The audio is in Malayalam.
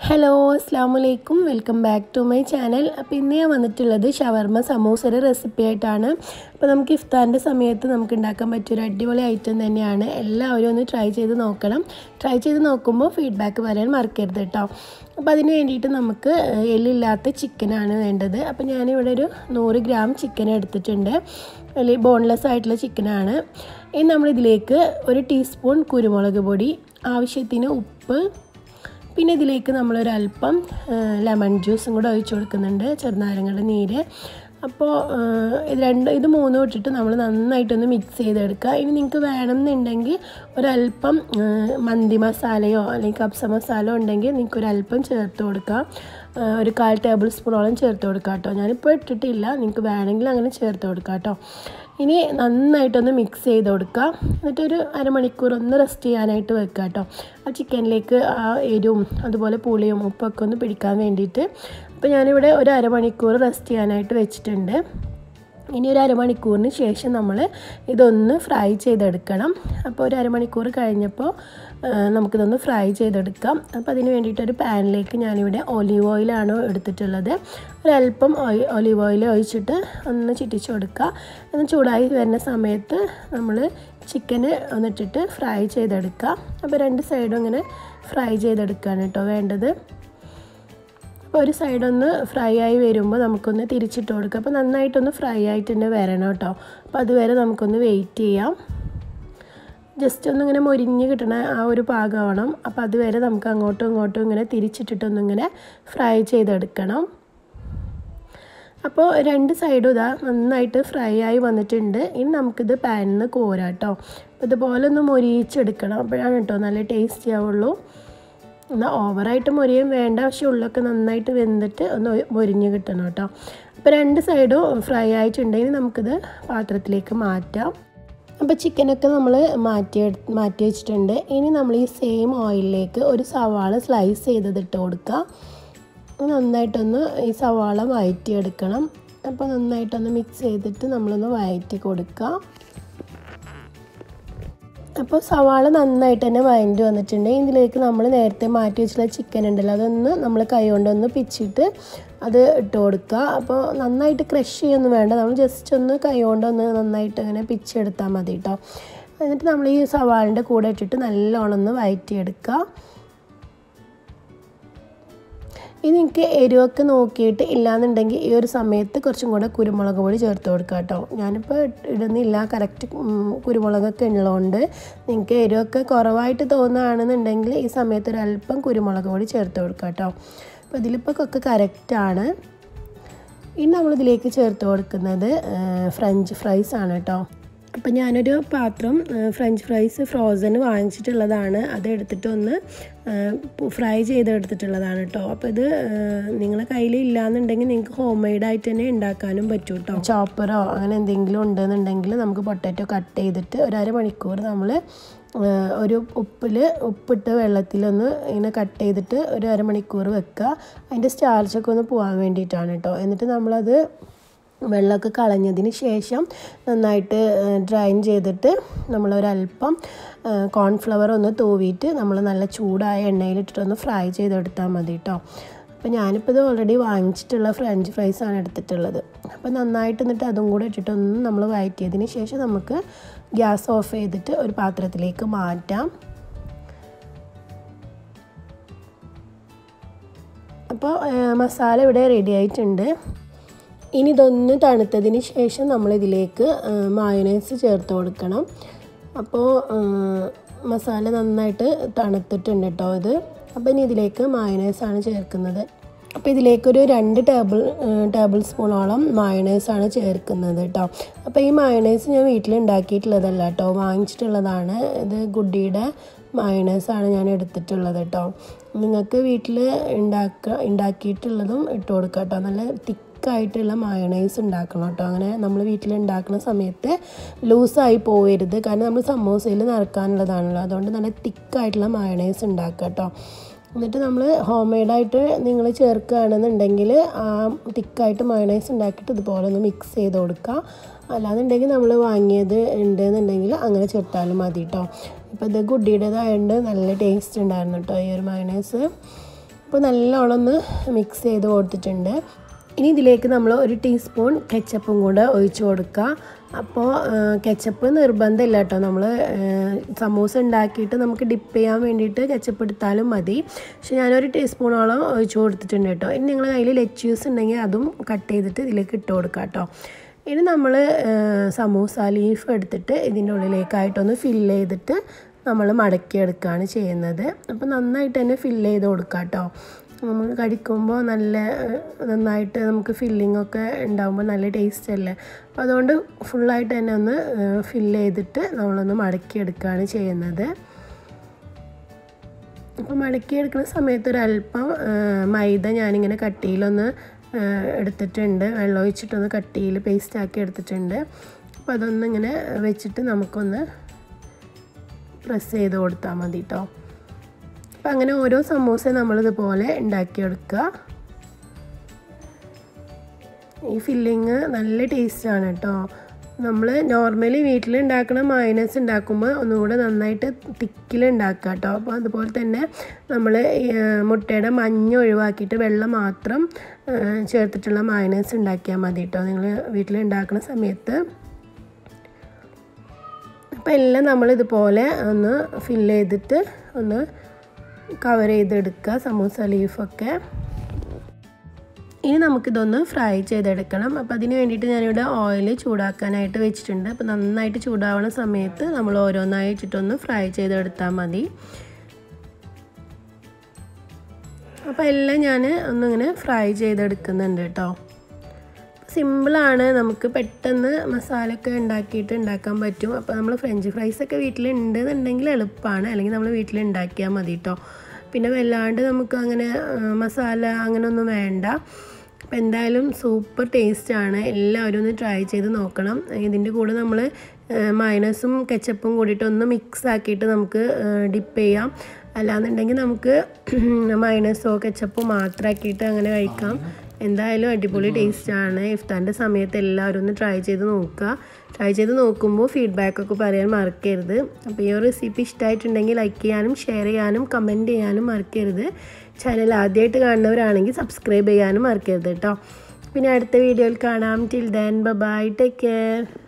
ഹലോ അസ്സാം വലൈക്കും welcome back to my channel അപ്പോൾ ഇന്ന് ഞാൻ വന്നിട്ടുള്ളത് ഷവർമ സമൂസയുടെ റെസിപ്പി ആയിട്ടാണ് അപ്പോൾ നമുക്ക് ഇഫ്താറിൻ്റെ സമയത്ത് നമുക്ക് ഉണ്ടാക്കാൻ പറ്റിയൊരു അടിപൊളി ഐറ്റം തന്നെയാണ് എല്ലാവരും ഒന്ന് ട്രൈ ചെയ്ത് നോക്കണം ട്രൈ ചെയ്ത് നോക്കുമ്പോൾ ഫീഡ്ബാക്ക് പറയാൻ മറക്കരുത് കേട്ടോ അപ്പോൾ അതിന് വേണ്ടിയിട്ട് നമുക്ക് എല്ലില്ലാത്ത ചിക്കനാണ് വേണ്ടത് അപ്പോൾ ഞാനിവിടെ ഒരു നൂറ് ഗ്രാം ചിക്കൻ എടുത്തിട്ടുണ്ട് അല്ലെങ്കിൽ ബോൺലെസ് ആയിട്ടുള്ള ചിക്കനാണ് ഇനി നമ്മളിതിലേക്ക് ഒരു ടീസ്പൂൺ കുരുമുളക് പൊടി ആവശ്യത്തിന് ഉപ്പ് പിന്നെ ഇതിലേക്ക് നമ്മളൊരല്പം ലെമൺ ജ്യൂസും കൂടെ ഒഴിച്ചു കൊടുക്കുന്നുണ്ട് ചെറുനാരങ്ങയുടെ നീര് അപ്പോൾ ഇത് രണ്ട് ഇത് മൂന്നും ഇട്ടിട്ട് നമ്മൾ നന്നായിട്ടൊന്ന് മിക്സ് ചെയ്തെടുക്കുക ഇനി നിങ്ങൾക്ക് വേണമെന്നുണ്ടെങ്കിൽ ഒരല്പം മന്തി മസാലയോ അല്ലെങ്കിൽ കപ്സ മസാലയോ ഉണ്ടെങ്കിൽ നിങ്ങൾക്ക് ഒരല്പം ചേർത്ത് കൊടുക്കാം ഒരു കാൽ ടേബിൾ സ്പൂണോളം ചേർത്ത് കൊടുക്കാം കേട്ടോ ഞാനിപ്പോൾ ഇട്ടിട്ടില്ല നിങ്ങൾക്ക് വേണമെങ്കിൽ അങ്ങനെ ചേർത്ത് കൊടുക്കാം കേട്ടോ ഇനി നന്നായിട്ടൊന്ന് മിക്സ് ചെയ്ത് കൊടുക്കുക എന്നിട്ടൊരു അരമണിക്കൂർ ഒന്ന് റെസ്റ്റ് ചെയ്യാനായിട്ട് വെക്കുക കേട്ടോ ആ ചിക്കനിലേക്ക് ആ എരിവും അതുപോലെ പുളിയും ഉപ്പൊക്കെ ഒന്ന് പിടിക്കാൻ വേണ്ടിയിട്ട് അപ്പോൾ ഞാനിവിടെ ഒരു അരമണിക്കൂർ റെസ്റ്റ് ചെയ്യാനായിട്ട് വെച്ചിട്ടുണ്ട് ഇനി ഒരു അരമണിക്കൂറിന് ശേഷം നമ്മൾ ഇതൊന്ന് ഫ്രൈ ചെയ്തെടുക്കണം അപ്പോൾ ഒരു അരമണിക്കൂർ കഴിഞ്ഞപ്പോൾ നമുക്കിതൊന്ന് ഫ്രൈ ചെയ്തെടുക്കാം അപ്പോൾ അതിന് വേണ്ടിയിട്ടൊരു പാനിലേക്ക് ഞാനിവിടെ ഒലീവ് ഓയിലാണ് എടുത്തിട്ടുള്ളത് ഒരല്പം ഒലീവ് ഓയിൽ ഒഴിച്ചിട്ട് ഒന്ന് ചിറ്റിച്ച് കൊടുക്കുക ഒന്ന് ചൂടായി വരുന്ന സമയത്ത് നമ്മൾ ചിക്കന് ഒന്നിട്ടിട്ട് ഫ്രൈ ചെയ്തെടുക്കുക അപ്പോൾ രണ്ട് സൈഡും ഇങ്ങനെ ഫ്രൈ ചെയ്തെടുക്കുകയാണ് കേട്ടോ വേണ്ടത് അപ്പോൾ ഒരു സൈഡൊന്ന് ഫ്രൈ ആയി വരുമ്പോൾ നമുക്കൊന്ന് തിരിച്ചിട്ട് കൊടുക്കുക അപ്പോൾ നന്നായിട്ടൊന്ന് ഫ്രൈ ആയിട്ട് തന്നെ വരണം കേട്ടോ അപ്പോൾ അതുവരെ നമുക്കൊന്ന് വെയിറ്റ് ചെയ്യാം ജസ്റ്റ് ഒന്ന് ഇങ്ങനെ മൊരിഞ്ഞ് കിട്ടണ ആ ഒരു പാകമാവണം അപ്പോൾ അതുവരെ നമുക്ക് അങ്ങോട്ടും ഇങ്ങോട്ടും ഇങ്ങനെ തിരിച്ചിട്ടിട്ടൊന്നിങ്ങനെ ഫ്രൈ ചെയ്തെടുക്കണം അപ്പോൾ രണ്ട് സൈഡും ഇതാ നന്നായിട്ട് ഫ്രൈ ആയി വന്നിട്ടുണ്ട് ഇനി നമുക്കിത് പാനിൽ നിന്ന് കോരാം കേട്ടോ അപ്പോൾ ഇതുപോലെ ഒന്ന് മൊരിയിച്ചെടുക്കണം അപ്പോഴാണ് കേട്ടോ നല്ല ടേസ്റ്റി ആവുള്ളൂ എന്നാൽ ഓവറായിട്ട് മൊരിയും വേണ്ട പക്ഷേ ഉള്ളൊക്കെ നന്നായിട്ട് വെന്തിട്ട് ഒന്ന് മൊരിഞ്ഞ് കിട്ടണം കേട്ടോ അപ്പോൾ രണ്ട് സൈഡും ഫ്രൈ ആയിട്ടുണ്ടെങ്കിൽ നമുക്കിത് പാത്രത്തിലേക്ക് മാറ്റാം അപ്പോൾ ചിക്കനൊക്കെ നമ്മൾ മാറ്റി മാറ്റി വെച്ചിട്ടുണ്ട് ഇനി നമ്മൾ ഈ സെയിം ഓയിലിലേക്ക് ഒരു സവാള സ്ലൈസ് ചെയ്തത് ഇട്ട് കൊടുക്കുക നന്നായിട്ടൊന്ന് ഈ സവാള വഴറ്റിയെടുക്കണം അപ്പോൾ നന്നായിട്ടൊന്ന് മിക്സ് ചെയ്തിട്ട് നമ്മളൊന്ന് വഴറ്റി കൊടുക്കുക അപ്പോൾ സവാള നന്നായിട്ട് തന്നെ വഴണ്ടി വന്നിട്ടുണ്ട് ഇതിലേക്ക് നമ്മൾ നേരത്തെ മാറ്റി വെച്ചിട്ടുള്ള ചിക്കൻ ഉണ്ടല്ലോ അതൊന്ന് നമ്മൾ കൈ കൊണ്ടൊന്ന് പിച്ചിട്ട് അത് ഇട്ട് കൊടുക്കുക അപ്പോൾ നന്നായിട്ട് ക്രഷ് ചെയ്യൊന്നും വേണ്ട നമ്മൾ ജസ്റ്റ് ഒന്ന് കൈ കൊണ്ടൊന്ന് നന്നായിട്ട് അങ്ങനെ പിച്ചെടുത്താൽ മതി കേട്ടോ എന്നിട്ട് നമ്മൾ ഈ സവാളിൻ്റെ കൂടെ ഇട്ടിട്ട് നല്ലോണം ഒന്ന് വഴറ്റിയെടുക്കുക ഇനി നിങ്ങൾക്ക് എരിവൊക്കെ നോക്കിയിട്ട് ഇല്ലാന്നുണ്ടെങ്കിൽ ഈ ഒരു സമയത്ത് കുറച്ചും കൂടെ കുരുമുളക് പൊടി ചേർത്ത് കൊടുക്കുക കേട്ടോ ഞാനിപ്പോൾ ഇടുന്നില്ല കറക്റ്റ് കുരുമുളകൊക്കെ ഉള്ളതുകൊണ്ട് നിങ്ങൾക്ക് എരിവൊക്കെ കുറവായിട്ട് തോന്നുകയാണെന്നുണ്ടെങ്കിൽ ഈ സമയത്ത് ഒരു അല്പം കുരുമുളക് പൊടി ചേർത്ത് കൊടുക്കുക കേട്ടോ അപ്പോൾ ഇതിലിപ്പോൾ ഒക്കെ കറക്റ്റാണ് ഇനി നമ്മളിതിലേക്ക് ചേർത്ത് കൊടുക്കുന്നത് ഫ്രഞ്ച് ഫ്രൈസ് ആണ് കേട്ടോ അപ്പം ഞാനൊരു പാത്രം ഫ്രഞ്ച് ഫ്രൈസ് ഫ്രോസൺ വാങ്ങിച്ചിട്ടുള്ളതാണ് അത് എടുത്തിട്ട് ഒന്ന് ഫ്രൈ ചെയ്തെടുത്തിട്ടുള്ളതാണ് കേട്ടോ അപ്പോൾ ഇത് നിങ്ങളെ കയ്യിൽ ഇല്ലയെന്നുണ്ടെങ്കിൽ നിങ്ങൾക്ക് ഹോം മെയ്ഡായിട്ട് തന്നെ ഉണ്ടാക്കാനും പറ്റും കേട്ടോ ചോപ്പറോ അങ്ങനെ എന്തെങ്കിലും ഉണ്ടെന്നുണ്ടെങ്കിൽ നമുക്ക് പൊട്ടാറ്റോ കട്ട് ചെയ്തിട്ട് ഒരു അരമണിക്കൂർ നമ്മൾ ഒരു ഉപ്പിൽ ഉപ്പിട്ട് വെള്ളത്തിലൊന്ന് ഇങ്ങനെ കട്ട് ചെയ്തിട്ട് ഒരു അരമണിക്കൂർ വെക്കുക അതിൻ്റെ സ്റ്റാർച്ചൊക്കെ ഒന്ന് പോകാൻ വേണ്ടിയിട്ടാണ് കേട്ടോ എന്നിട്ട് നമ്മളത് വെള്ളമൊക്കെ കളഞ്ഞതിന് ശേഷം നന്നായിട്ട് ഡ്രൈൻ ചെയ്തിട്ട് നമ്മളൊരല്പം കോൺഫ്ലവർ ഒന്ന് തൂവിയിട്ട് നമ്മൾ നല്ല ചൂടായ എണ്ണയിലിട്ടിട്ടൊന്ന് ഫ്രൈ ചെയ്തെടുത്താൽ മതി കേട്ടോ അപ്പോൾ ഞാനിപ്പോൾ ഇത് ഓൾറെഡി വാങ്ങിച്ചിട്ടുള്ള ഫ്രഞ്ച് ഫ്രൈസ് ആണ് എടുത്തിട്ടുള്ളത് അപ്പോൾ നന്നായിട്ട് എന്നിട്ട് അതും കൂടെ ഇട്ടിട്ടൊന്ന് നമ്മൾ വഴറ്റിയതിന് ശേഷം നമുക്ക് ഗ്യാസ് ഓഫ് ചെയ്തിട്ട് ഒരു പാത്രത്തിലേക്ക് മാറ്റാം അപ്പോൾ മസാല ഇവിടെ റെഡി ആയിട്ടുണ്ട് ഇനി ഇതൊന്ന് തണുത്തതിന് ശേഷം നമ്മളിതിലേക്ക് മായനൈസ് ചേർത്ത് കൊടുക്കണം അപ്പോൾ മസാല നന്നായിട്ട് തണുത്തിട്ടുണ്ട് കേട്ടോ ഇത് അപ്പോൾ ഇനി ഇതിലേക്ക് മായനൈസാണ് ചേർക്കുന്നത് അപ്പോൾ ഇതിലേക്കൊരു രണ്ട് ടേബിൾ ടേബിൾ സ്പൂണോളം മായണൈസാണ് ചേർക്കുന്നത് കേട്ടോ അപ്പോൾ ഈ മായണൈസ് ഞാൻ വീട്ടിൽ ഉണ്ടാക്കിയിട്ടുള്ളതല്ല കേട്ടോ വാങ്ങിച്ചിട്ടുള്ളതാണ് ഇത് ഗുഡിയുടെ മയണൈസാണ് ഞാൻ എടുത്തിട്ടുള്ളത് കേട്ടോ നിങ്ങൾക്ക് വീട്ടിൽ ഉണ്ടാക്കുക ഉണ്ടാക്കിയിട്ടുള്ളതും ഇട്ട് കൊടുക്കുക കേട്ടോ നല്ല തിക്കായിട്ടുള്ള മയണൈസ് ഉണ്ടാക്കണം കേട്ടോ അങ്ങനെ നമ്മൾ വീട്ടിൽ ഉണ്ടാക്കുന്ന സമയത്ത് ലൂസായി പോകരുത് കാരണം നമ്മൾ സമോസയിൽ നിറക്കാനുള്ളതാണല്ലോ അതുകൊണ്ട് നല്ല തിക്കായിട്ടുള്ള മയണൈസ് ഉണ്ടാക്കുക കേട്ടോ എന്നിട്ട് നമ്മൾ ഹോം മെയ്ഡായിട്ട് നിങ്ങൾ ചേർക്കുകയാണെന്നുണ്ടെങ്കിൽ ആ തിക്കായിട്ട് മയണൈസ് ഉണ്ടാക്കിയിട്ട് ഇതുപോലെ ഒന്ന് മിക്സ് ചെയ്ത് കൊടുക്കുക അല്ലാന്നുണ്ടെങ്കിൽ നമ്മൾ വാങ്ങിയത് ഉണ്ടെന്നുണ്ടെങ്കിൽ അങ്ങനെ ചേർത്താലും മതി കേട്ടോ ഇപ്പോൾ ഇത് ഗുഡിയുടേതായതുകൊണ്ട് നല്ല ടേസ്റ്റ് ഉണ്ടായിരുന്നു കേട്ടോ ഈ ഒരു മയണൈസ് അപ്പോൾ നല്ലോണം ഒന്ന് മിക്സ് ചെയ്ത് കൊടുത്തിട്ടുണ്ട് ഇനി ഇതിലേക്ക് നമ്മൾ ഒരു ടീസ്പൂൺ കെച്ചപ്പും കൂടെ ഒഴിച്ചു കൊടുക്കുക അപ്പോൾ കെച്ചപ്പ് നിർബന്ധമില്ല കേട്ടോ നമ്മൾ സമൂസ ഉണ്ടാക്കിയിട്ട് നമുക്ക് ഡിപ്പ് ചെയ്യാൻ വേണ്ടിയിട്ട് കെച്ചപ്പ് എടുത്താലും മതി പക്ഷെ ഞാനൊരു ടീസ്പൂണോളം ഒഴിച്ചു കൊടുത്തിട്ടുണ്ട് കേട്ടോ ഇനി നിങ്ങളുടെ കയ്യിൽ ലെച്യൂസ് ഉണ്ടെങ്കിൽ അതും കട്ട് ചെയ്തിട്ട് ഇതിലേക്ക് ഇട്ട് കൊടുക്കുക കേട്ടോ ഇനി നമ്മൾ സമൂസ ലീഫ് എടുത്തിട്ട് ഇതിൻ്റെ ഉള്ളിലേക്കായിട്ടൊന്ന് ഫില്ല് ചെയ്തിട്ട് നമ്മൾ മടക്കിയെടുക്കുകയാണ് ചെയ്യുന്നത് അപ്പോൾ നന്നായിട്ട് തന്നെ ഫില്ല് ചെയ്ത് കൊടുക്കുക കേട്ടോ നമ്മൾ കടിക്കുമ്പോൾ നല്ല നന്നായിട്ട് നമുക്ക് ഫില്ലിംഗ് ഒക്കെ ഉണ്ടാകുമ്പോൾ നല്ല ടേസ്റ്റ് അല്ലേ അപ്പോൾ അതുകൊണ്ട് ഫുള്ളായിട്ട് തന്നെ ഒന്ന് ഫില്ല് ചെയ്തിട്ട് നമ്മളൊന്ന് മടക്കിയെടുക്കുകയാണ് ചെയ്യുന്നത് അപ്പോൾ മടക്കിയെടുക്കുന്ന സമയത്ത് ഒരല്പം മൈദ ഞാനിങ്ങനെ കട്ടിയിലൊന്ന് എടുത്തിട്ടുണ്ട് വെള്ളം ഒഴിച്ചിട്ടൊന്ന് കട്ടിയിൽ പേസ്റ്റാക്കി എടുത്തിട്ടുണ്ട് അപ്പോൾ അതൊന്ന് ഇങ്ങനെ വെച്ചിട്ട് നമുക്കൊന്ന് പ്രസ് ചെയ്ത് കൊടുത്താൽ മതി കേട്ടോ അപ്പം അങ്ങനെ ഓരോ സമൂസ നമ്മളിതുപോലെ ഉണ്ടാക്കിയെടുക്കുക ഈ ഫില്ലിങ് നല്ല ടേസ്റ്റാണ് കേട്ടോ നമ്മൾ നോർമലി വീട്ടിൽ ഉണ്ടാക്കുന്ന മൈനസ് ഉണ്ടാക്കുമ്പോൾ ഒന്നുകൂടെ നന്നായിട്ട് തിക്കിൽ ഉണ്ടാക്കുക കേട്ടോ അപ്പോൾ അതുപോലെ തന്നെ നമ്മൾ മുട്ടയുടെ മഞ്ഞ ഒഴിവാക്കിയിട്ട് വെള്ളം മാത്രം ചേർത്തിട്ടുള്ള മൈനസ് ഉണ്ടാക്കിയാൽ മതി കേട്ടോ നിങ്ങൾ വീട്ടിൽ ഉണ്ടാക്കുന്ന സമയത്ത് അപ്പോൾ എല്ലാം നമ്മൾ ഇതുപോലെ ഒന്ന് ഫില്ല് ചെയ്തിട്ട് ഒന്ന് കവർ ചെയ്തെടുക്കുക സമൂസ ലീഫൊക്കെ ഇനി നമുക്കിതൊന്ന് ഫ്രൈ ചെയ്തെടുക്കണം അപ്പോൾ അതിന് വേണ്ടിയിട്ട് ഞാനിവിടെ ഓയിൽ ചൂടാക്കാനായിട്ട് വെച്ചിട്ടുണ്ട് അപ്പോൾ നന്നായിട്ട് ചൂടാവുന്ന സമയത്ത് നമ്മൾ ഓരോന്നായി വെച്ചിട്ടൊന്ന് ഫ്രൈ ചെയ്തെടുത്താൽ മതി അപ്പോൾ എല്ലാം ഞാൻ ഒന്നിങ്ങനെ ഫ്രൈ ചെയ്തെടുക്കുന്നുണ്ട് കേട്ടോ സിമ്പിളാണ് നമുക്ക് പെട്ടെന്ന് മസാലയൊക്കെ ഉണ്ടാക്കിയിട്ട് ഉണ്ടാക്കാൻ പറ്റും അപ്പോൾ നമ്മൾ ഫ്രഞ്ച് ഫ്രൈസൊക്കെ വീട്ടിലുണ്ട് എന്നുണ്ടെങ്കിൽ എളുപ്പമാണ് അല്ലെങ്കിൽ നമ്മൾ വീട്ടിൽ ഉണ്ടാക്കിയാൽ മതി കേട്ടോ പിന്നെ വല്ലാണ്ട് നമുക്ക് അങ്ങനെ മസാല അങ്ങനെയൊന്നും വേണ്ട അപ്പോൾ എന്തായാലും സൂപ്പർ ടേസ്റ്റാണ് എല്ലാവരും ഒന്ന് ട്രൈ ചെയ്ത് നോക്കണം ഇതിൻ്റെ കൂടെ നമ്മൾ മൈനസും കെച്ചപ്പും കൂടിയിട്ട് ഒന്ന് മിക്സ് ആക്കിയിട്ട് നമുക്ക് ഡിപ്പ് ചെയ്യാം അല്ലാന്നുണ്ടെങ്കിൽ നമുക്ക് മൈനസോ കെച്ചപ്പോ മാത്രമാക്കിയിട്ട് അങ്ങനെ കഴിക്കാം എന്തായാലും അടിപൊളി ടേസ്റ്റാണ് ഇഫ്താൻ്റെ സമയത്ത് എല്ലാവരും ഒന്ന് ട്രൈ ചെയ്ത് നോക്കുക ട്രൈ ചെയ്ത് നോക്കുമ്പോൾ ഫീഡ്ബാക്കൊക്കെ പറയാൻ മറക്കരുത് അപ്പോൾ ഈ ഒരു റെസിപ്പി ഇഷ്ടമായിട്ടുണ്ടെങ്കിൽ ലൈക്ക് ചെയ്യാനും ഷെയർ ചെയ്യാനും കമൻറ്റ് ചെയ്യാനും മറക്കരുത് ചാനൽ ആദ്യമായിട്ട് കാണുന്നവരാണെങ്കിൽ സബ്സ്ക്രൈബ് ചെയ്യാനും മറക്കരുത് കേട്ടോ പിന്നെ അടുത്ത വീഡിയോയിൽ കാണാം till then bye take care